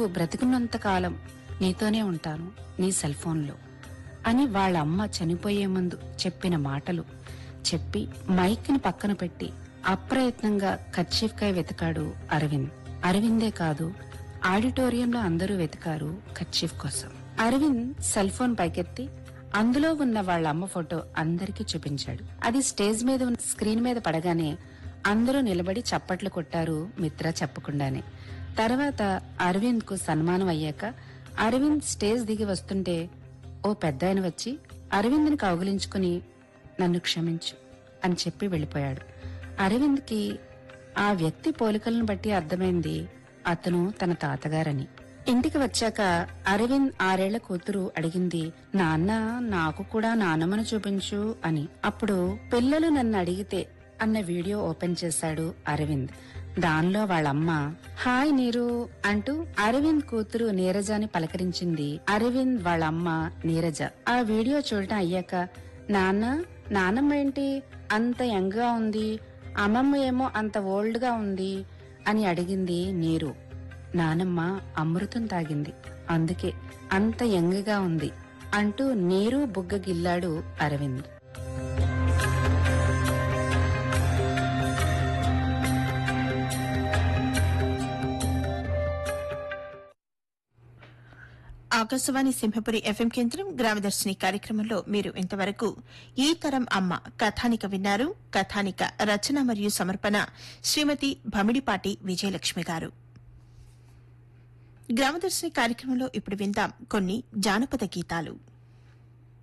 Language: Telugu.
నువ్వు బ్రతికున్నంత కాలం నీతోనే ఉంటాను నీ సెల్ ఫోన్లో అని వాళ్ళ అమ్మ చనిపోయే ముందు చెప్పిన మాటలు చెప్పి మైక్ని పక్కన పెట్టి అప్రయత్నంగా కర్చీఫ్కాయ వెతికాడు అరవింద్ అరవిందే కాదు ఆడిటోరియంలో అందరూ వెతికారు కర్చీఫ్ కోసం అరవింద్ సెల్ ఫోన్ పైకెత్తి అందులో ఉన్న వాళ్ళ అమ్మ ఫోటో అందరికీ చూపించాడు అది స్టేజ్ మీద ఉన్న స్క్రీన్ మీద పడగానే అందరూ నిలబడి చప్పట్లు కొట్టారు మిత్ర చెప్పకుండానే తర్వాత అరవింద్ కు సన్మానం అయ్యాక అరవింద్ స్టేజ్ దిగి వస్తుంటే ఓ పెద్దాయన వచ్చి అరవింద్ని కౌగిలించుకుని నన్ను క్షమించు అని చెప్పి వెళ్ళిపోయాడు అరవింద్కి ఆ వ్యక్తి పోలికలను బట్టి అర్థమైంది అతను తన తాతగారని ఇంటికి వచ్చాక అరవింద్ ఆరేళ్ల కూతురు అడిగింది నాన్న నాకు కూడా నానమ్మను చూపించు అని అప్పుడు పిల్లలు నన్ను అడిగితే అన్న వీడియో ఓపెన్ చేశాడు అరవింద్ దానిలో వాళ్ళమ్మ హాయ్ నీరు అంటూ అరవింద్ కూతురు నీరజని పలకరించింది అరవింద్ వాళ్ళమ్మ నీరజ ఆ వీడియో చూడటం అయ్యాక నాన్న నానమ్మ ఏంటి అంత యంగ్ గా ఉంది అమ్మమ్మ ఏమో అంత ఓల్డ్ గా ఉంది అని అడిగింది నీరు నానమ్మ అమృతం తాగింది అందుకే అంత యంగ్ గా ఉంది అంటూ నీరు బుగ్గ గిల్లాడు అరవింద్ ఆకాశవాణి సింహపురి ఎఫ్ఎం కేంద్రం గ్రామదర్శిని కార్యక్రమంలో మీరు ఇంతవరకు ఈ తరం అమ్మ కథానిక విన్నారు కథానిక రచన మరియు సమర్పణ శ్రీమతి భమిడిపాటి విజయలక్ష్మి గారు గ్రామదర్శిని కార్యక్రమంలో ఇప్పుడు విందాం కొన్ని జానపద గీతాలు